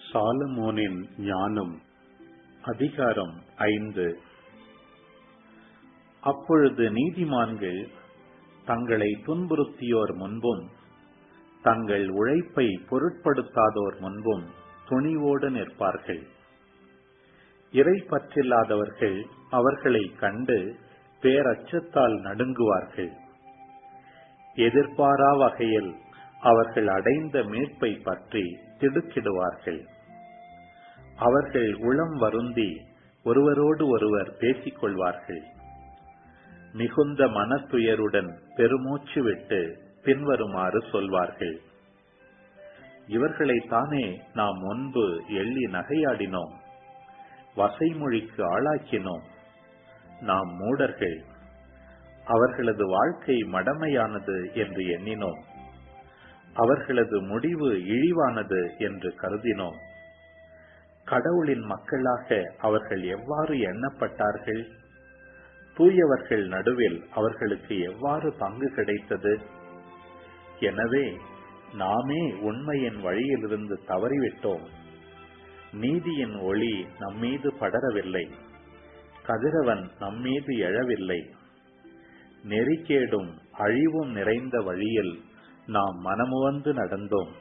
சாலமோனின் ஞானம் அதிகாரம் ஐந்து அப்பொழுது நீதிமான்கள் தங்களை துன்புறுத்தியோர் முன்பும் தங்கள் உழைப்பை பொருட்படுத்தாதோர் முன்பும் துணிவோடு நிற்பார்கள் இறை பற்றில்லாதவர்கள் அவர்களை கண்டு பேரச்சத்தால் நடுங்குவார்கள் எதிர்பாரா வகையில் அவர்கள் அடைந்த மீட்பை பற்றி திடுக்கிடுவார்கள் அவர்கள் உளம் வருந்தி ஒருவரோடு ஒருவர் பேசிக் கொள்வார்கள் மிகுந்த மனத்துயருடன் பெருமூச்சு விட்டு பின்வருமாறு சொல்வார்கள் இவர்களைத்தானே நாம் முன்பு எள்ளி நகையாடினோம் வசைமொழிக்கு ஆளாக்கினோம் நாம் மூடர்கள் அவர்களது வாழ்க்கை மடமையானது என்று எண்ணினோம் அவர்களது முடிவு இழிவானது என்று கருதினோம் கடவுளின் மக்களாக அவர்கள் எவ்வாறு எண்ணப்பட்டார்கள் தூயவர்கள் நடுவில் அவர்களுக்கு எவ்வாறு பங்கு கிடைத்தது எனவே நாமே உண்மையின் வழியிலிருந்து தவறிவிட்டோம் நீதியின் ஒளி நம்மீது படரவில்லை கதிரவன் நம்மீது எழவில்லை நெறிக்கேடும் அழிவும் நிறைந்த வழியில் நாம் மனமுவந்து நடந்தோம்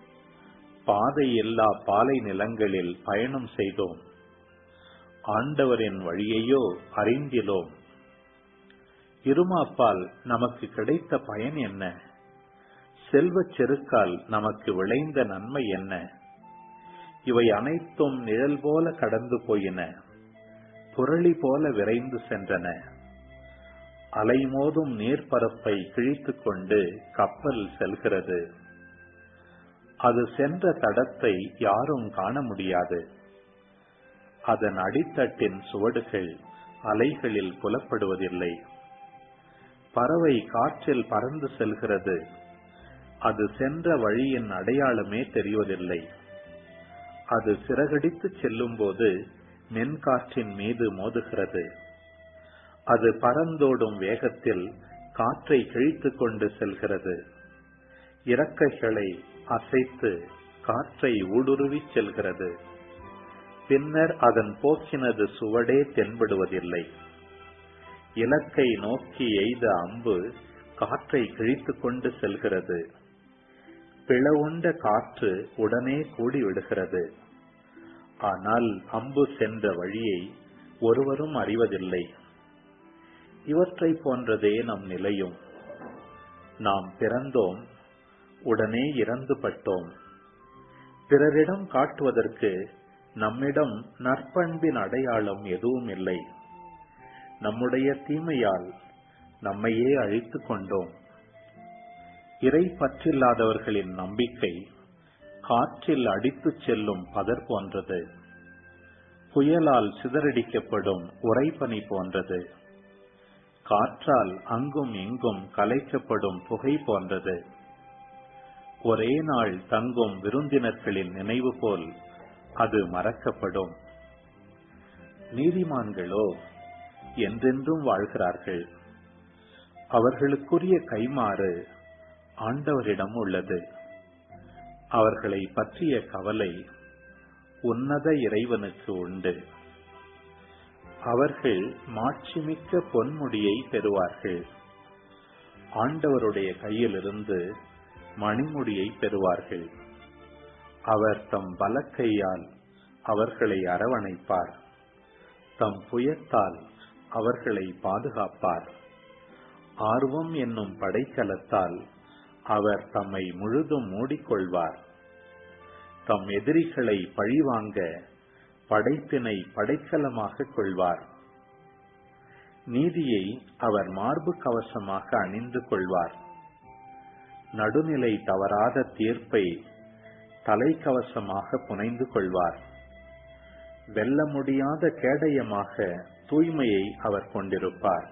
பாதை எல்லா பாலை நிலங்களில் பயணம் செய்தோம் ஆண்டவரின் வழியையோ அறிந்திலோம் இருமாப்பால் நமக்கு கிடைத்த பயன் என்ன செல்வச் செருக்கால் நமக்கு விளைந்த நன்மை என்ன இவை அனைத்தும் நிழல் போல கடந்து போயின புரளி போல விரைந்து சென்றன அலைமோதும் நீர்ப்பரப்பை கிழித்துக் கொண்டு கப்பல் செல்கிறது அது சென்ற தடத்தை யாரும் காண முடியாது அதன் அடித்தட்டின் சுவடுகள் அலைகளில் புலப்படுவதில்லை பறவை காற்றில் பறந்து செல்கிறது அது சென்ற வழியின் அடையாளமே தெரிவதில்லை அது சிறகடித்து செல்லும் போது மென்காற்றின் மீது மோதுகிறது அது பறந்தோடும் வேகத்தில் காற்றை கிழித்துக் கொண்டு செல்கிறது இறக்கைகளை அசைத்து காற்றை ஊடுருவி செல்கிறது பின்னர் அதன் போக்கினது சுவடே தென்படுவதில்லை இலக்கை நோக்கி எய்த அம்பு காற்றை கிழித்துக் கொண்டு செல்கிறது பிளவுண்ட காற்று உடனே கூடிவிடுகிறது ஆனால் அம்பு சென்ற வழியை ஒருவரும் அறிவதில்லை இவற்றை போன்றதே நம் நிலையும் நாம் பிறந்தோம் உடனே இறந்து பட்டோம் பிறரிடம் காட்டுவதற்கு நம்மிடம் நற்பண்பின் அடையாளம் எதுவும் இல்லை நம்முடைய தீமையால் நம்மையே அழித்துக் கொண்டோம் இறை பற்றில்லாதவர்களின் நம்பிக்கை காற்றில் அடித்துச் செல்லும் பதர் போன்றது புயலால் சிதறடிக்கப்படும் உறைபனி போன்றது காற்றால் அங்கும் இங்கும் கலைக்கப்படும் புகை போன்றது ஒரே நாள் தங்கும் விருந்தினர்களின் நினைவு போல் அது மறக்கப்படும் நீதிமான்களோ என்றென்றும் வாழ்கிறார்கள் அவர்களுக்குரிய கைமாறு ஆண்டவரிடம் உள்ளது அவர்களை பற்றிய கவலை உன்னத இறைவனுக்கு உண்டு அவர்கள் மாட்சிமிக்க பொன்முடியை பெறுவார்கள் ஆண்டவருடைய கையிலிருந்து மணிமுடியை பெறுவார்கள் அவர் தம் பலக்கையால் அவர்களை அரவணைப்பார் தம் புயத்தால் அவர்களை பாதுகாப்பார் ஆர்வம் என்னும் படைக்கலத்தால் அவர் தம்மை முழுதும் மூடிக்கொள்வார் தம் எதிரிகளை பழிவாங்க படைப்பினை படைக்கலமாக கொள்வார் நீதியை அவர் மார்பு கவசமாக அணிந்து கொள்வார் நடுநிலை தவறாத தீர்ப்பை தலைக்கவசமாக புனைந்து கொள்வார் வெல்ல முடியாத கேடயமாக தூய்மையை அவர் கொண்டிருப்பார்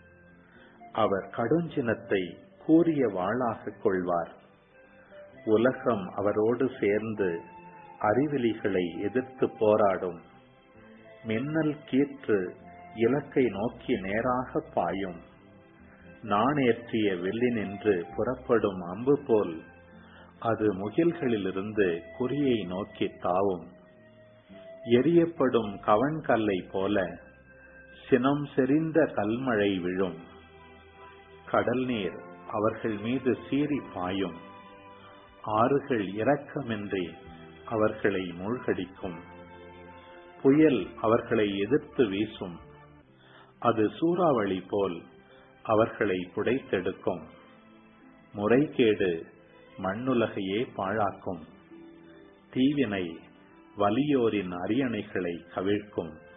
அவர் கடுஞ்சினத்தை கூறிய வாளாக கொள்வார் உலகம் அவரோடு சேர்ந்து அறிவிலிகளை எதிர்த்து போராடும் மின்னல் கீற்று இலக்கை நோக்கி நேராக பாயும் நாணேற்றிய வில்லினின்று புறப்படும் அம்பு போல் அது முகில்களிலிருந்து குறியை நோக்கி தாவும் எரியப்படும் கவன்கல்லை போல சினம் செறிந்த கல்மழை விழும் கடல் நீர் அவர்கள் மீது சீறி பாயும் ஆறுகள் இரக்கமின்றி அவர்களை மூழ்கடிக்கும் புயல் அவர்களை எதிர்த்து வீசும் அது சூறாவளி போல் அவர்களை புடைத்தெடுக்கும் முறைகேடு மண்ணுலகையே பாழாக்கும் தீவினை வலியோரின் அரியணைகளை கவிழ்க்கும்